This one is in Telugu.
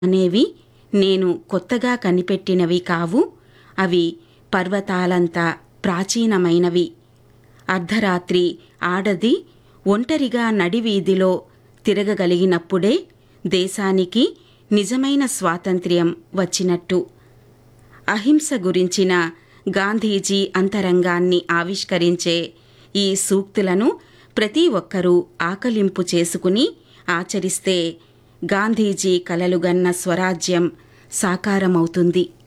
అనేవి నేను కొత్తగా కనిపెట్టినవి కావు అవి పర్వతాలంత ప్రాచీనమైనవి అర్ధరాత్రి ఆడది ఒంటరిగా నడివీధిలో తిరగగలిగినప్పుడే దేశానికి నిజమైన స్వాతంత్ర్యం వచ్చినట్టు అహింస గురించిన గాంధీజీ అంతరంగాన్ని ఆవిష్కరించే ఈ సూక్తులను ప్రతి ఒక్కరూ ఆకలింపు చేసుకుని ఆచరిస్తే గాంధీజీ కలలుగన్న స్వరాజ్యం సాకారమవుతుంది